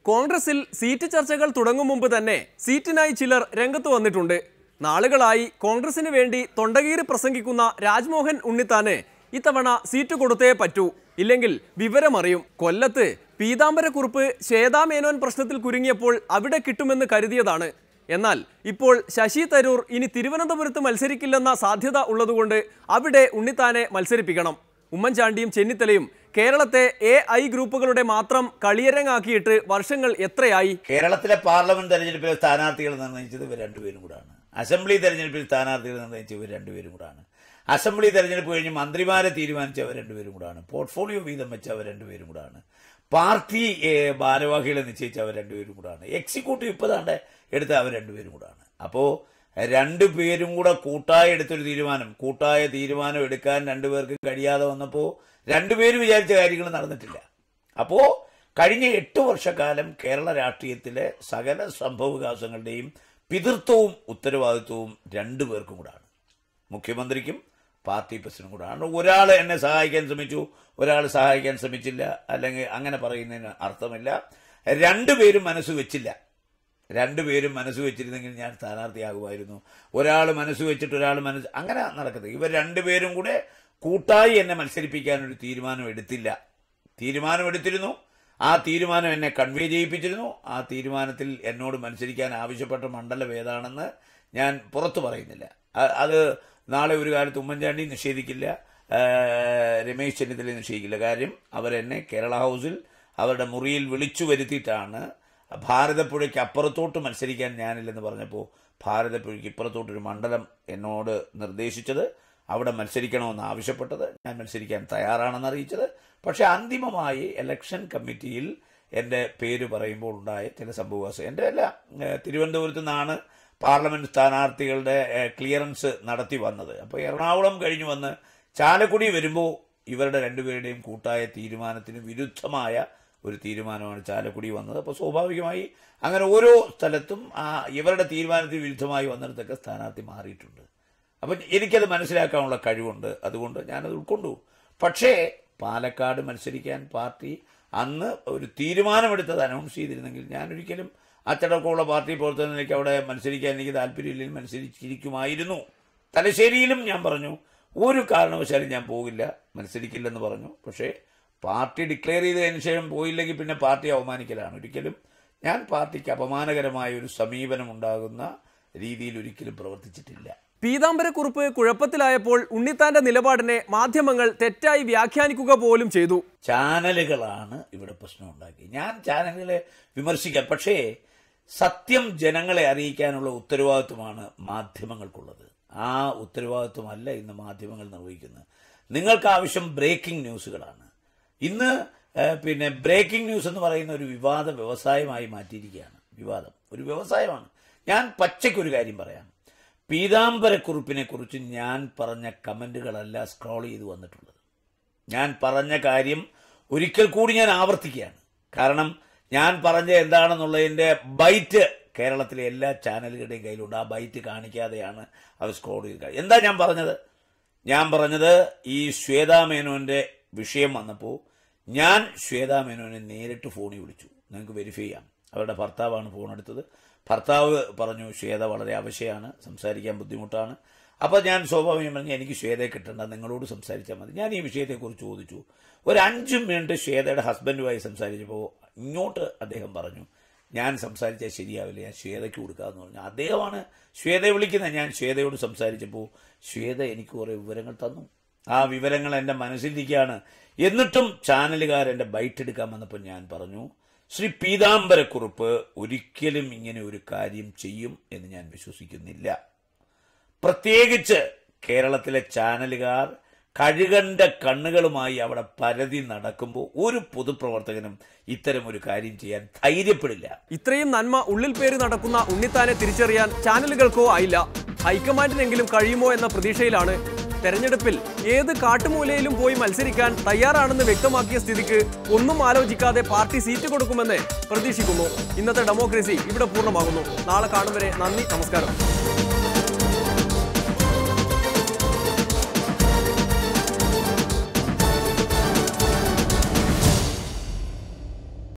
കോൺഗ്രസിൽ സീറ്റ് ചർച്ചകൾ തുടങ്ങും മുമ്പ് തന്നെ സീറ്റിനായി ചിലർ രംഗത്ത് വന്നിട്ടുണ്ട് നാളുകളായി കോൺഗ്രസിന് വേണ്ടി തൊണ്ടകീറി പ്രസംഗിക്കുന്ന രാജ്മോഹൻ ഉണ്ണിത്താന് ഇത്തവണ സീറ്റ് കൊടുത്തേ പറ്റൂ ഇല്ലെങ്കിൽ വിവരമറിയും കൊല്ലത്ത് പീതാംബരക്കുറുപ്പ് ശ്വേതാ മേനോൻ പ്രശ്നത്തിൽ കുരുങ്ങിയപ്പോൾ അവിടെ കിട്ടുമെന്ന് കരുതിയതാണ് എന്നാൽ ഇപ്പോൾ ശശി തരൂർ ഇനി തിരുവനന്തപുരത്ത് മത്സരിക്കില്ലെന്ന സാധ്യത ഉള്ളതുകൊണ്ട് അവിടെ ഉണ്ണിത്താനെ മത്സരിപ്പിക്കണം ഉമ്മൻചാണ്ടിയും ചെന്നിത്തലയും കേരളത്തെ എ ഐ ഗ്രൂപ്പുകളുടെ മാത്രം കളിയരങ്ങാക്കിയിട്ട് വർഷങ്ങൾ എത്രയായി കേരളത്തിലെ പാർലമെന്റ് തെരഞ്ഞെടുപ്പിലെ സ്ഥാനാർത്ഥികൾ നിർണ്ണയിച്ചത് ഇവർ രണ്ടുപേരും കൂടാണ് അസംബ്ലി തെരഞ്ഞെടുപ്പിൽ സ്ഥാനാർത്ഥികൾ നിർണ്ണയിച്ചത് ഇവർ രണ്ടുപേരും കൂടാണ് അസംബ്ലി തെരഞ്ഞെടുപ്പ് കഴിഞ്ഞ് മന്ത്രിമാരെ തീരുമാനിച്ചവർ രണ്ടുപേരും കൂടാണ് പോർട്ട്ഫോളിയോ വീതം വെച്ചവർ രണ്ടുപേരും കൂടാണ് പാർട്ടി ഏഹ്, ഭാരവാഹികളെ നിശ്ചയിച്ച അവർ രണ്ടുപേരും കൂടാണ് എക്സിക്യൂട്ടീവ് ഇപ്പതാണ്ട് എടുത്ത അവർ രണ്ടുപേരും കൂടാണ് അപ്പോ രണ്ടുപേരും കൂടെ കൂട്ടായി എടുത്തൊരു തീരുമാനം കൂട്ടായ തീരുമാനം എടുക്കാൻ രണ്ടുപേർക്കും കഴിയാതെ വന്നപ്പോൾ രണ്ടുപേരും വിചാരിച്ച കാര്യങ്ങൾ നടന്നിട്ടില്ല അപ്പോ കഴിഞ്ഞ എട്ട് വർഷക്കാലം കേരള രാഷ്ട്രീയത്തിലെ സകല സംഭവവികാസങ്ങളുടെയും പിതൃത്വവും ഉത്തരവാദിത്വവും രണ്ടുപേർക്കും കൂടാണ് മുഖ്യമന്ത്രിക്കും പാർട്ടി പ്രസിഡന്റും കൂടാണ് ഒരാൾ എന്നെ സഹായിക്കാൻ ശ്രമിച്ചു ഒരാൾ സഹായിക്കാൻ ശ്രമിച്ചില്ല അല്ലെങ്കിൽ അങ്ങനെ പറയുന്നതിന് അർത്ഥമില്ല രണ്ടുപേരും മനസ്സ് വെച്ചില്ല രണ്ടുപേരും മനസ്സ് വെച്ചിരുന്നെങ്കിൽ ഞാൻ സ്ഥാനാർത്ഥിയാകുമായിരുന്നു ഒരാൾ മനസ്സ് വെച്ചിട്ട് ഒരാൾ മനസ്സ് അങ്ങനെ നടക്കുന്നത് ഇവർ രണ്ടുപേരും കൂടെ കൂട്ടായി എന്നെ മത്സരിപ്പിക്കാൻ ഒരു തീരുമാനം എടുത്തില്ല തീരുമാനം എടുത്തിരുന്നു ആ തീരുമാനം എന്നെ കൺവേ ചെയ്യിപ്പിച്ചിരുന്നു ആ തീരുമാനത്തിൽ എന്നോട് മത്സരിക്കാൻ ആവശ്യപ്പെട്ട മണ്ഡലം ഏതാണെന്ന് ഞാൻ പുറത്തു പറയുന്നില്ല അ- അത് നാളെ ഒരു കാലത്ത് ഉമ്മൻചാണ്ടി നിഷേധിക്കില്ല ആ, രമേശ് ചെന്നിത്തല നിഷേധിക്കില്ല കാര്യം അവരെന്നെ കേരള ഹൗസിൽ അവരുടെ മുറിയിൽ വിളിച്ചു വരുത്തിയിട്ടാണ് ഭാരതപ്പുഴയ്ക്ക് അപ്പുറത്തോട്ട് മത്സരിക്കാൻ ഞാനില്ലെന്ന് പറഞ്ഞപ്പോൾ ഭാരതപ്പുഴയ്ക്ക് ഇപ്പുറത്തോട്ടൊരു മണ്ഡലം എന്നോട് നിർദ്ദേശിച്ചത് അവിടെ മത്സരിക്കണമെന്ന് ആവശ്യപ്പെട്ടത് ഞാൻ മത്സരിക്കാൻ തയ്യാറാണെന്ന് അറിയിച്ചത് പക്ഷെ അന്തിമമായി ഇലക്ഷൻ കമ്മിറ്റിയിൽ എൻ്റെ പേര് പറയുമ്പോൾ ഉണ്ടായ ചില സംഭവവാസം എൻ്റെ അല്ല ഏഹ് തിരുവനന്തപുരത്ത് നിന്നാണ് പാർലമെന്റ് സ്ഥാനാർത്ഥികളുടെ ഏഹ് ക്ലിയറൻസ് നടത്തി വന്നത് അപ്പോൾ എറണാകുളം കഴിഞ്ഞു വന്ന് ചാലക്കുടി വരുമ്പോൾ ഇവരുടെ രണ്ടുപേരുടെയും കൂട്ടായ തീരുമാനത്തിന് വിരുദ്ധമായ ഒരു തീരുമാനമാണ് ചാലക്കുടി വന്നത് അപ്പോൾ സ്വാഭാവികമായി അങ്ങനെ ഓരോ സ്ഥലത്തും ആ ഇവരുടെ തീരുമാനത്തിന് വിരുദ്ധമായി വന്നിടത്തൊക്കെ സ്ഥാനാർത്ഥി മാറിയിട്ടുണ്ട് അപ്പം എനിക്കത് മനസ്സിലാക്കാനുള്ള കഴിവുണ്ട് അതുകൊണ്ട് ഞാനത് ഉൾക്കൊണ്ടു പക്ഷേ പാലക്കാട് മത്സരിക്കാൻ പാർട്ടി അന്ന് ഒരു തീരുമാനമെടുത്തത് അനൗൺസ് ചെയ്തിരുന്നെങ്കിൽ ഞാൻ ഒരിക്കലും അച്ചടക്കമുള്ള പാർട്ടി പ്രവർത്തനത്തിലേക്ക് അവിടെ മത്സരിക്കാൻ എനിക്ക് താല്പര്യമില്ലെങ്കിൽ മത്സരിച്ചിരിക്കുമായിരുന്നു തലശ്ശേരിയിലും ഞാൻ പറഞ്ഞു ഒരു കാരണവശാലും ഞാൻ പോകില്ല മത്സരിക്കില്ലെന്ന് പറഞ്ഞു പക്ഷേ പാർട്ടി ഡിക്ലെയർ ചെയ്തതിന് ശേഷം പോയില്ലെങ്കിൽ പിന്നെ പാർട്ടി അവമാനിക്കലാണ് ഒരിക്കലും ഞാൻ പാർട്ടിക്ക് അപമാനകരമായ ഒരു സമീപനം ഉണ്ടാകുന്ന രീതിയിൽ ഒരിക്കലും പ്രവർത്തിച്ചിട്ടില്ല പീതാംബരക്കുറുപ്പ് കുഴപ്പത്തിലായപ്പോൾ ഉണ്ണിത്താന്റെ നിലപാടിനെ മാധ്യമങ്ങൾ തെറ്റായി വ്യാഖ്യാനിക്കുക പോലും ചെയ്തു ചാനലുകളാണ് ഇവിടെ പ്രശ്നം ഉണ്ടാക്കി ഞാൻ ചാനലുകളെ വിമർശിക്കാം പക്ഷേ സത്യം ജനങ്ങളെ അറിയിക്കാനുള്ള ഉത്തരവാദിത്വമാണ് മാധ്യമങ്ങൾക്കുള്ളത് ആ ഉത്തരവാദിത്വമല്ല ഇന്ന് മാധ്യമങ്ങൾ നിർവഹിക്കുന്നത് നിങ്ങൾക്ക് ആവശ്യം ബ്രേക്കിംഗ് ന്യൂസുകളാണ് ഇന്ന് ഏഹ്, പിന്നെ ബ്രേക്കിംഗ് ന്യൂസ് എന്ന് പറയുന്ന ഒരു വിവാദ വ്യവസായമായി മാറ്റിയിരിക്കുകയാണ് വിവാദം ഒരു വ്യവസായമാണ് ഞാൻ പച്ചയ്ക്കൊരു കാര്യം പറയാം പീതാംബരക്കുറിപ്പിനെ കുറിച്ച് ഞാൻ പറഞ്ഞ കമന്റുകളല്ല സ്ക്രോൾ ചെയ്ത് വന്നിട്ടുള്ളത് ഞാൻ പറഞ്ഞ കാര്യം ഒരിക്കൽ കൂടി ഞാൻ ആവർത്തിക്കുകയാണ് കാരണം ഞാൻ പറഞ്ഞ എന്താണെന്നുള്ളതിന്റെ ബൈറ്റ് കേരളത്തിലെ എല്ലാ ചാനലുകളുടെയും കയ്യിലുണ്ട് ആ ബൈറ്റ് കാണിക്കാതെയാണ് അവർ സ്ക്രോൾ ചെയ്ത് എന്താ ഞാൻ പറഞ്ഞത് ഞാൻ പറഞ്ഞത് ഈ ശ്വേതാ മേനോന്റെ വിഷയം വന്നപ്പോൾ ഞാൻ ശ്വേതാ മേനോനെ നേരിട്ട് ഫോണിൽ വിളിച്ചു നിങ്ങൾക്ക് വെരിഫൈ ചെയ്യാം അവരുടെ ഭർത്താവാണ് ഫോൺ എടുത്തത് ഭർത്താവ് പറഞ്ഞു ശ്വേത വളരെ ആവശ്യമാണ് സംസാരിക്കാൻ ബുദ്ധിമുട്ടാണ് അപ്പോൾ ഞാൻ സ്വാഭാവികം പറഞ്ഞു എനിക്ക് ശ്വേതയെ കിട്ടണ്ട നിങ്ങളോട് സംസാരിച്ചാൽ മതി ഞാൻ ഈ വിഷയത്തെക്കുറിച്ച് ചോദിച്ചു ഒരു അഞ്ച് മിനിറ്റ് ശ്വേതയുടെ ഹസ്ബൻഡുമായി സംസാരിച്ചപ്പോൾ ഇങ്ങോട്ട് അദ്ദേഹം പറഞ്ഞു ഞാൻ സംസാരിച്ചാൽ ശരിയാവില്ല ഞാൻ ശ്വേതയ്ക്ക് കൊടുക്കാമെന്ന് പറഞ്ഞു അദ്ദേഹമാണ് ശ്വേതയെ വിളിക്കുന്നത് ഞാൻ ശ്വേതയോട് സംസാരിച്ചപ്പോൾ ശ്വേത എനിക്ക് കുറേ വിവരങ്ങൾ തന്നു ആ വിവരങ്ങൾ എൻ്റെ മനസ്സിലിരിക്കുകയാണ് എന്നിട്ടും ചാനലുകാർ എൻ്റെ ബൈറ്റ് എടുക്കാൻ വന്നപ്പോൾ ഞാൻ പറഞ്ഞു ശ്രീ പീതാംബരക്കുറുപ്പ് ഒരിക്കലും ഇങ്ങനെ ഒരു കാര്യം ചെയ്യും എന്ന് ഞാൻ വിശ്വസിക്കുന്നില്ല പ്രത്യേകിച്ച് കേരളത്തിലെ ചാനലുകാർ കഴുകണ്ട കണ്ണുകളുമായി അവിടെ പരതി നടക്കുമ്പോൾ ഒരു പൊതുപ്രവർത്തകനും ഇത്തരം ഒരു കാര്യം ചെയ്യാൻ ധൈര്യപ്പെടില്ല ഇത്രയും നന്മ ഉള്ളിൽ പേര് നടക്കുന്ന ഉണ്ണിത്താനെ തിരിച്ചറിയാൻ ചാനലുകൾക്കോ ആയില്ല ഹൈക്കമാൻഡിനെങ്കിലും കഴിയുമോ എന്ന പ്രതീക്ഷയിലാണ് തെരഞ്ഞെടുപ്പിൽ ഏത് കാട്ടുമൂലയിലും പോയി മത്സരിക്കാൻ തയ്യാറാണെന്ന് വ്യക്തമാക്കിയ സ്ഥിതിക്ക് ഒന്നും ആലോചിക്കാതെ പാർട്ടി സീറ്റ് കൊടുക്കുമെന്ന് പ്രതീക്ഷിക്കുന്നു ഇന്നത്തെ ഡെമോക്രസി ഇവിടെ പൂർണ്ണമാകുന്നു നാളെ കാണും വരെ നന്ദി നമസ്കാരം